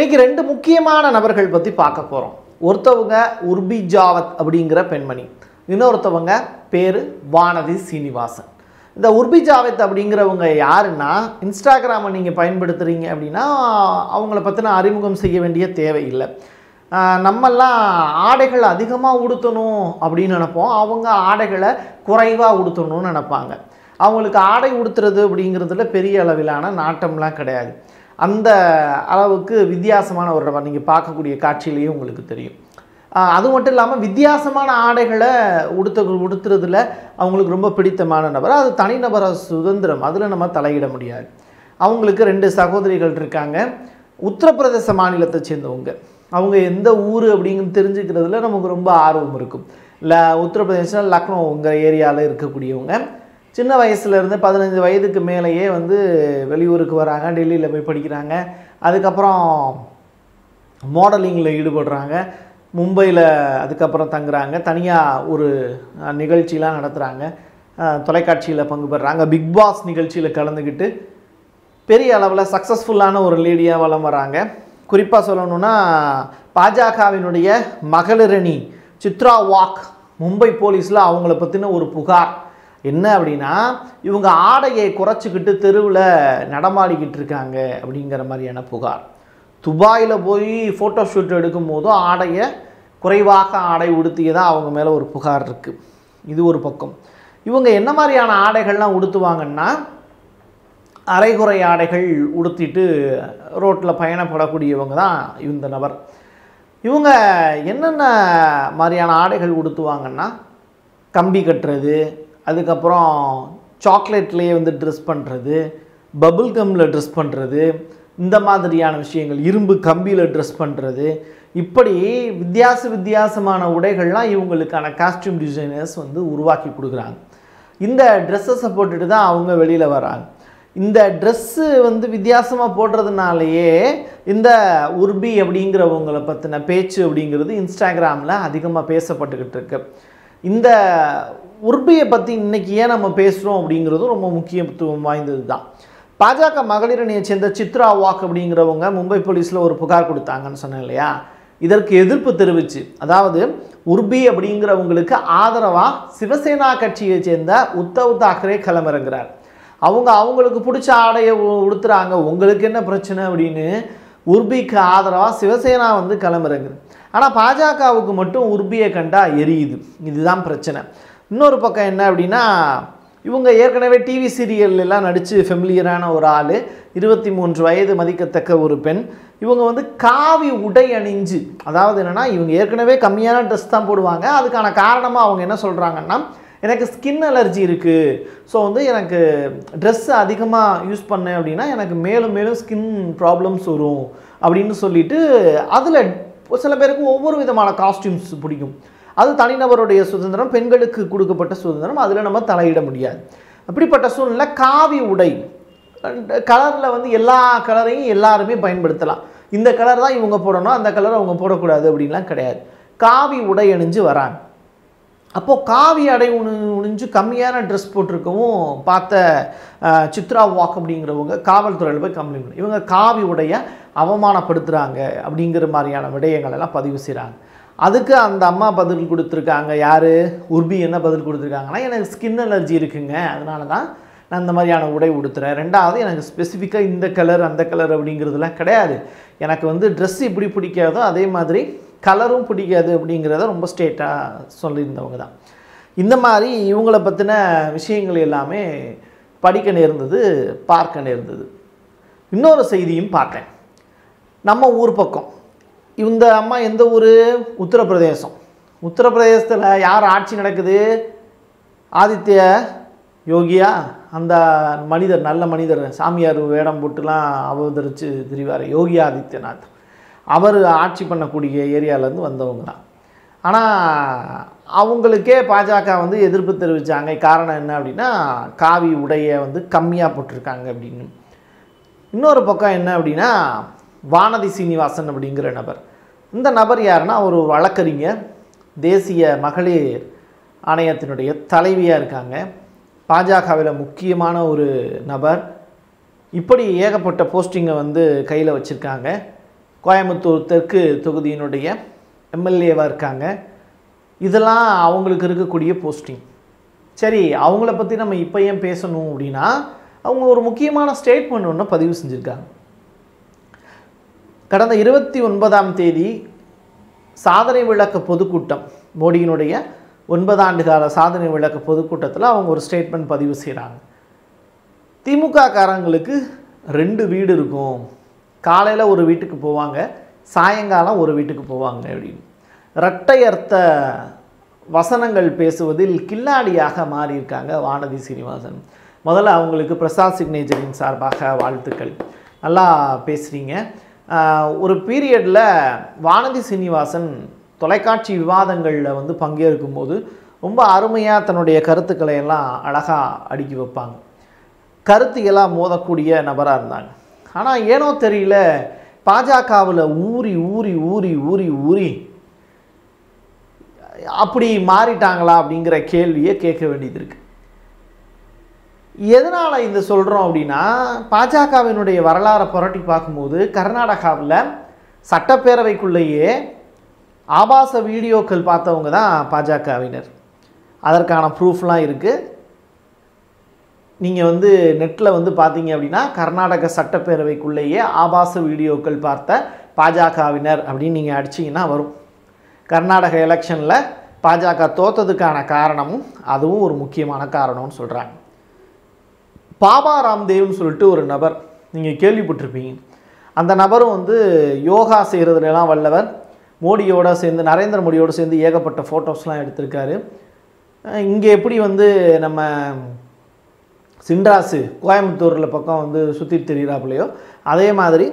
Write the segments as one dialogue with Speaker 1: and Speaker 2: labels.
Speaker 1: இன்னைக்கு ரெண்டு முக்கியமான நபர்கள் பற்றி பார்க்க போகிறோம் ஒருத்தவங்க உர்பி ஜாவத் அப்படிங்கிற பெண்மணி இன்னொருத்தவங்க பேர் வானதி சீனிவாசன் இந்த உர்பி ஜாவத் அப்படிங்கிறவங்க யாருன்னா இன்ஸ்டாகிராமை நீங்கள் பயன்படுத்துகிறீங்க அப்படின்னா அவங்கள பற்றின அறிமுகம் செய்ய வேண்டிய தேவையில்லை ஆஹ் நம்மெல்லாம் ஆடைகள் அதிகமாக உடுத்தணும் அப்படின்னு நினைப்போம் அவங்க ஆடைகளை குறைவாக உடுத்தணும்னு நினைப்பாங்க அவங்களுக்கு ஆடை உடுத்துறது அப்படிங்கிறதுல பெரிய அளவிலான நாட்டம்லாம் கிடையாது அந்த அளவுக்கு வித்தியாசமான ஒரு நபர் நீங்கள் பார்க்கக்கூடிய காட்சியிலேயே உங்களுக்கு தெரியும் ஆஹ் அது மட்டும் இல்லாமல் வித்தியாசமான ஆடைகளை உடுத்த உடுத்துறதுல அவங்களுக்கு ரொம்ப பிடித்தமான நபர் அது தனிநபர சுதந்திரம் அதில் நம்ம தலையிட முடியாது அவங்களுக்கு ரெண்டு சகோதரிகள் இருக்காங்க உத்தரப்பிரதேச மாநிலத்தை சேர்ந்தவங்க அவங்க எந்த ஊர் அப்படிங்கிறது தெரிஞ்சுக்கிறதுல நமக்கு ரொம்ப ஆர்வம் இருக்கும் இல்லை உத்தரப்பிரதேசம் லக்னோ உங்கள் ஏரியாவில் இருக்கக்கூடியவங்க சின்ன வயசுலேருந்து பதினஞ்சு வயதுக்கு மேலேயே வந்து வெளியூருக்கு வராங்க டெல்லியில் போய் படிக்கிறாங்க அதுக்கப்புறம் மாடலிங்கில் ஈடுபடுறாங்க மும்பையில் அதுக்கப்புறம் தங்குறாங்க தனியாக ஒரு அஹ், நிகழ்ச்சிலாம் நடத்துகிறாங்க தொலைக்காட்சியில் பங்கு பெறுறாங்க பிக் பாஸ் நிகழ்ச்சியில் கலந்துக்கிட்டு பெரிய அளவில் சக்ஸஸ்ஃபுல்லான ஒரு லேடியாக வலம் வராங்க குறிப்பாக சொல்லணும்னா பாஜகவினுடைய மகளிரணி சித்ரா வாக் மும்பை போலீஸில் அவங்கள பற்றின ஒரு புகார் என்ன அப்படின்னா இவங்க ஆடையை குறைச்சிக்கிட்டு தெருவில் நடமாடிக்கிட்டு இருக்காங்க அப்படிங்கிற மாதிரியான புகார் துபாயில் போய் ஃபோட்டோ ஷூட் எடுக்கும் போதும் ஆடையை குறைவாக ஆடை உடுத்தியதாக அவங்க மேலே ஒரு புகார் இருக்குது இது ஒரு பக்கம் இவங்க என்ன மாதிரியான ஆடைகள்லாம் உடுத்துவாங்கன்னா அரைகுறை ஆடைகள் உடுத்திட்டு ரோட்டில் பயணப்படக்கூடியவங்க தான் இந்த நபர் இவங்க என்னென்ன மாதிரியான ஆடைகள் உடுத்துவாங்கன்னா கம்பி கட்டுறது அதுக்கப்புறம் சாக்லேட்லேயே வந்து ட்ரெஸ் பண்ணுறது பபுள் கம்மில் ட்ரெஸ் பண்ணுறது இந்த மாதிரியான விஷயங்கள் இரும்பு கம்பியில் ட்ரெஸ் பண்ணுறது இப்படி வித்தியாச வித்தியாசமான உடைகள்லாம் இவங்களுக்கான காஸ்டியூம் டிசைனர்ஸ் வந்து உருவாக்கி கொடுக்குறாங்க இந்த ட்ரெஸ்ஸஸை போட்டுட்டு தான் அவங்க வெளியில் வராங்க இந்த ட்ரெஸ்ஸு வந்து வித்தியாசமாக போடுறதுனாலயே இந்த உர்பி அப்படிங்கிறவங்களை பற்றின பேச்சு அப்படிங்கிறது இன்ஸ்டாகிராமில் அதிகமாக பேசப்பட்டுக்கிட்டு இருக்கு இந்த உர்பியை பற்றி இன்னைக்கு ஏன் நம்ம பேசுகிறோம் அப்படிங்கிறதும் ரொம்ப முக்கியத்துவம் வாய்ந்தது தான் பாஜக மகளிரணியை சேர்ந்த சித்ரா வாக் அப்படிங்கிறவங்க மும்பை போலீஸில் ஒரு புகார் கொடுத்தாங்கன்னு சொன்னேன் இல்லையா இதற்கு எதிர்ப்பு தெரிவிச்சு அதாவது உர்பி அப்படிங்கிறவங்களுக்கு ஆதரவாக சிவசேனா கட்சியை சேர்ந்த உத்தவ் தாக்கரே களமிறங்குறார் அவங்க அவங்களுக்கு பிடிச்ச ஆடையை உ- உடுத்துறாங்க உங்களுக்கு என்ன பிரச்சனை அப்படின்னு உர்பிக்கு ஆதரவாக சிவசேனா வந்து களமிறங்குது ஆனால் பாஜகவுக்கு மட்டும் உர்பியை கண்டா எரியுது இதுதான் பிரச்சனை இன்னொரு பக்கம் என்ன அப்படின்னா இவங்க ஏற்கனவே டிவி சீரியல்லாம் நடித்து ஃபெமிலியரான ஒரு ஆள் இருபத்தி மூன்று வயது மதிக்கத்தக்க ஒரு பெண் இவங்க வந்து காவி உடை அணிஞ்சு அதாவது என்னென்னா இவங்க ஏற்கனவே கம்மியான ட்ரெஸ் தான் போடுவாங்க அதுக்கான காரணமாக அவங்க என்ன சொல்கிறாங்கன்னா எனக்கு ஸ்கின் அலர்ஜி இருக்குது ஸோ வந்து எனக்கு ட்ரெஸ் அதிகமாக யூஸ் பண்ணேன் அப்படின்னா எனக்கு மேலும் மேலும் ஸ்கின் ப்ராப்ளம்ஸ் வரும் அப்படின்னு சொல்லிட்டு அதில் சில பேருக்கு ஒவ்வொரு விதமான காஸ்டியூம்ஸ் பிடிக்கும் அது தனிநபருடைய சுதந்திரம் பெண்களுக்கு கொடுக்கப்பட்ட சுதந்திரம் அதில் நம்ம தலையிட முடியாது அப்படிப்பட்ட சூழ்நிலை காவி உடை கலரில் வந்து எல்லா கலரையும் எல்லாருமே பயன்படுத்தலாம் இந்த கலர் தான் இவங்க போடணும் அந்த கலர் அவங்க போடக்கூடாது அப்படின்லாம் கிடையாது காவி உடை அணிஞ்சு வராங்க அப்போது காவி அடை உணி உணிஞ்சு கம்மியான ட்ரெஸ் போட்டிருக்கவும் பார்த்த அஹ், சித்ரா வாக் அப்படிங்கிறவங்க காவல்துறையில் போய் கம்ப்ளைண்ட் பண்ணி இவங்க காவி உடைய அவமானப்படுத்துகிறாங்க அப்படிங்கிற மாதிரியான விடயங்கள் எல்லாம் பதிவு செய்கிறாங்க அதுக்கு அந்த அம்மா பதில் கொடுத்துருக்காங்க யார் உர்பி என்ன பதில் கொடுத்துருக்காங்கன்னா எனக்கு ஸ்கின் அலர்ஜி இருக்குங்க அதனால தான் நான் இந்த மாதிரியான உடை உடுத்துறேன் ரெண்டாவது எனக்கு ஸ்பெசிஃபிக்காக இந்த கலர் அந்த கலர் அப்படிங்கிறதுலாம் கிடையாது எனக்கு வந்து ட்ரெஸ் எப்படி பிடிக்காதோ அதே மாதிரி கலரும் பிடிக்காது அப்படிங்கிறத ரொம்ப ஸ்டேட்டாக சொல்லியிருந்தவங்க தான் இந்த மாதிரி இவங்கள பற்றின விஷயங்கள் எல்லாமே படிக்க நேர்ந்தது பார்க்க நேர்ந்தது இன்னொரு செய்தியும் பார்த்தேன் நம்ம ஊர் பக்கம் இந்த அம்மா எந்த ஊர் உத்தரப்பிரதேசம் உத்தரப்பிரதேசத்தில் யார் ஆட்சி நடக்குது ஆதித்ய யோகியா அந்த மனிதர் நல்ல மனிதர் சாமியார் வேடம் போட்டுலாம் அவதரித்து திரிவார் யோகி ஆதித்யநாத் அவர் ஆட்சி பண்ணக்கூடிய ஏரியாவிலேருந்து வந்தவங்க தான் ஆனால் அவங்களுக்கே பாஜக வந்து எதிர்ப்பு தெரிவித்தாங்க காரணம் என்ன அப்படின்னா காவி உடையை வந்து கம்மியாக போட்டிருக்காங்க அப்படின்னு இன்னொரு பக்கம் என்ன அப்படின்னா வானதி சீனிவாசன் அப்படிங்கிற நபர் இந்த நபர் யாருன்னா ஒரு வழக்கறிஞர் தேசிய மகளிர் ஆணையத்தினுடைய தலைவியாக இருக்காங்க பாஜகவில் முக்கியமான ஒரு நபர் இப்படி ஏகப்பட்ட போஸ்டிங்கை வந்து கையில் வச்சுருக்காங்க கோயம்புத்தூர் தெற்கு தொகுதியினுடைய எம்எல்ஏவாக இருக்காங்க இதெல்லாம் அவங்களுக்கு இருக்கக்கூடிய போஸ்டிங் சரி அவங்கள பற்றி நம்ம இப்போ ஏன் பேசணும் அப்படின்னா அவங்க ஒரு முக்கியமான ஸ்டேட்மெண்ட் ஒன்று பதிவு செஞ்சுருக்காங்க கடந்த இருபத்தி ஒன்பதாம் தேதி சாதனை விளக்க பொதுக்கூட்டம் மோடியினுடைய ஒன்பதாண்டு கால சாதனை விளக்க பொதுக்கூட்டத்தில் அவங்க ஒரு ஸ்டேட்மெண்ட் பதிவு செய்கிறாங்க திமுக காரங்களுக்கு ரெண்டு வீடு இருக்கும் காலையில் ஒரு வீட்டுக்கு போவாங்க சாயங்காலம் ஒரு வீட்டுக்கு போவாங்க அப்படின்னு இரட்டை அர்த்த வசனங்கள் பேசுவதில் கில்லாடியாக மாறியிருக்காங்க வானதி சீனிவாசன் முதல்ல அவங்களுக்கு பிரசாத் சிக்னேச்சரின் சார்பாக வாழ்த்துக்கள் நல்லா பேசுகிறீங்க ஆஹ் ஒரு பீரியடில் வானதி சீனிவாசன் தொலைக்காட்சி விவாதங்களில் வந்து பங்கேற்கும் போது ரொம்ப அருமையாக தன்னுடைய கருத்துக்களை எல்லாம் அழகாக அடுக்கி வைப்பாங்க கருத்தியெல்லாம் மோதக்கூடிய நபராக இருந்தாங்க ஆனால் ஏனோ தெரியல பாஜகவில் ஊறி ஊறி ஊறி ஊறி ஊறி அப்படி மாறிட்டாங்களா அப்படிங்கிற கேள்வியை கேட்க வேண்டியது இருக்கு எதனால் இந்த சொல்கிறோம் அப்படின்னா பாஜகவினுடைய வரலாறை புரட்டி பார்க்கும்போது கர்நாடகாவில் சட்டப்பேரவைக்குள்ளேயே ஆபாச வீடியோக்கள் பார்த்தவங்க தான் பாஜகவினர் அதற்கான ப்ரூஃப்லாம் இருக்குது நீங்கள் வந்து நெட்டில் வந்து பார்த்தீங்க அப்படின்னா கர்நாடக சட்டப்பேரவைக்குள்ளேயே ஆபாச வீடியோக்கள் பார்த்த பாஜகவினர் அப்படின்னு நீங்கள் அடிச்சிங்கன்னா வரும் கர்நாடக எலெக்ஷனில் பாஜக தோத்ததுக்கான காரணமும் அதுவும் ஒரு முக்கியமான காரணம்னு சொல்கிறாங்க பாபா ராம்தேவ்னு சொல்லிட்டு ஒரு நபர் நீங்கள் கேள்விப்பட்டிருப்பீங்க அந்த நபரும் வந்து யோகா செய்கிறதுலாம் வல்லவர் மோடியோட சேர்ந்து நரேந்திர மோடியோடு சேர்ந்து ஏகப்பட்ட ஃபோட்டோஸ்லாம் எடுத்திருக்காரு இங்கே எப்படி வந்து நம்ம சின்ராசு கோயம்புத்தூரில் பக்கம் வந்து சுற்றி திரிகிறாப்புலையோ அதே மாதிரி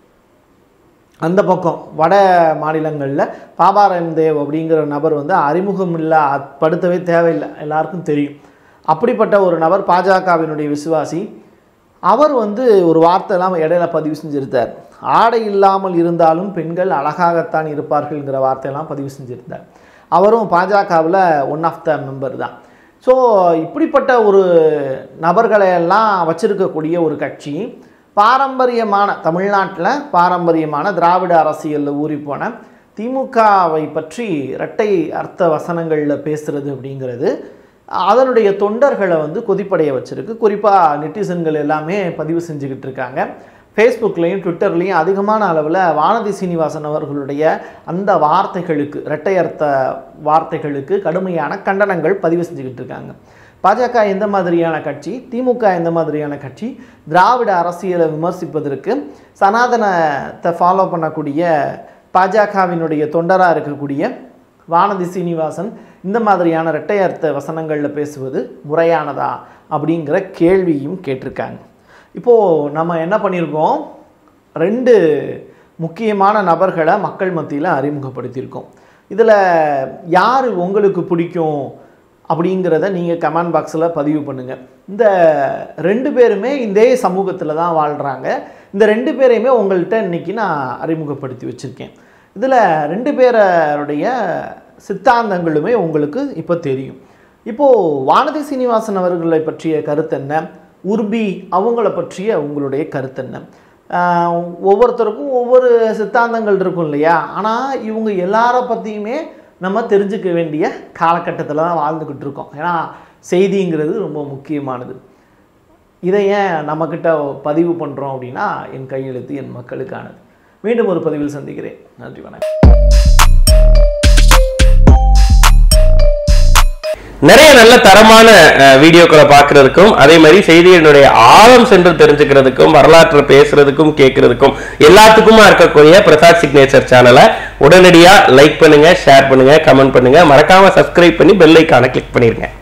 Speaker 1: அந்த பக்கம் வட மாநிலங்களில் பாபா ராம்தேவ் அப்படிங்கிற நபர் வந்து அறிமுகம் இல்லை படுத்தவே தேவையில்லை எல்லாருக்கும் தெரியும் அப்படிப்பட்ட ஒரு நபர் பாஜகவினுடைய விசுவாசி அவர் வந்து ஒரு வார்த்தைலாம் இடையில பதிவு செஞ்சிருந்தார் ஆடை இல்லாமல் இருந்தாலும் பெண்கள் அழகாகத்தான் இருப்பார்கள்ங்கிற வார்த்தையெல்லாம் பதிவு செஞ்சிருந்தார் அவரும் பாஜகவில் ஒன் ஆஃப் த மெம்பர் தான் ஸோ இப்படிப்பட்ட ஒரு நபர்களை எல்லாம் வச்சிருக்கக்கூடிய ஒரு கட்சி பாரம்பரியமான தமிழ்நாட்டில் பாரம்பரியமான திராவிட அரசியலில் ஊறிப்போன திமுகவை பற்றி இரட்டை அர்த்த வசனங்களில் பேசுறது அப்படிங்கிறது அதனுடைய தொண்டர்களை வந்து கொதிப்படைய வச்சிருக்கு குறிப்பாக நெட்டிசன்கள் எல்லாமே பதிவு செஞ்சுக்கிட்டு இருக்காங்க ஃபேஸ்புக்லேயும் ட்விட்டர்லேயும் அதிகமான அளவில் வானதி சீனிவாசன் அவர்களுடைய அந்த வார்த்தைகளுக்கு இரட்டை அர்த்த வார்த்தைகளுக்கு கடுமையான கண்டனங்கள் பதிவு செஞ்சுக்கிட்டு இருக்காங்க பாஜக எந்த மாதிரியான கட்சி திமுக எந்த மாதிரியான கட்சி திராவிட அரசியலை விமர்சிப்பதற்கு சனாதனத்தை ஃபாலோ பண்ணக்கூடிய பாஜகவினுடைய தொண்டராக இருக்கக்கூடிய வானதி சீனிவாசன் இந்த மாதிரியான இரட்டை அர்த்த வசனங்களில் பேசுவது முறையானதா அப்படிங்கிற கேள்வியும் கேட்டிருக்காங்க இப்போது நம்ம என்ன பண்ணியிருக்கோம் ரெண்டு முக்கியமான நபர்களை மக்கள் மத்தியில் அறிமுகப்படுத்தியிருக்கோம் இதில் யார் உங்களுக்கு பிடிக்கும் அப்படிங்கிறத நீங்கள் கமெண்ட் பாக்ஸில் பதிவு பண்ணுங்கள் இந்த ரெண்டு பேருமே இதே சமூகத்தில் தான் வாழ்கிறாங்க இந்த ரெண்டு பேரையுமே உங்கள்கிட்ட இன்றைக்கி நான் அறிமுகப்படுத்தி வச்சுருக்கேன் இதில் ரெண்டு பேருடைய சித்தாந்தங்களுமே உங்களுக்கு இப்போ தெரியும் இப்போது வானதி சீனிவாசன் அவர்களை பற்றிய கருத்து என்ன உர்பி அவங்கள பற்றிய உங்களுடைய கருத்து என்ன ஆஹ் ஒவ்வொருத்தருக்கும் ஒவ்வொரு சித்தாந்தங்கள் இருக்கும் இல்லையா ஆனால் இவங்க எல்லார பற்றியுமே நம்ம தெரிஞ்சுக்க வேண்டிய காலகட்டத்தில் தான் வாழ்ந்துக்கிட்டு இருக்கோம் ஏன்னா செய்திங்கிறது ரொம்ப முக்கியமானது இதை ஏன் நம்மக்கிட்ட பதிவு பண்ணுறோம் அப்படின்னா என் கையெழுத்து என் மக்களுக்கானது மீண்டும் ஒரு பதிவில் சந்திக்கிறேன் நன்றி வணக்கம்
Speaker 2: நிறைய நல்ல தரமான அஹ், வீடியோக்களை பார்க்கிறதுக்கும் அதே மாதிரி செய்தியினுடைய ஆழம் சென்று தெரிஞ்சுக்கிறதுக்கும் வரலாற்றை பேசுறதுக்கும் கேட்கறதுக்கும் எல்லாத்துக்குமா இருக்கக்கூடிய பிரசாத் சிக்னேச்சர் சேனலை உடனடியா லைக் பண்ணுங்க ஷேர் பண்ணுங்க கமெண்ட் பண்ணுங்க மறக்காம சப்ஸ்கிரைப் பண்ணி பெல் ஐக்கானை கிளிக் பண்ணிருங்க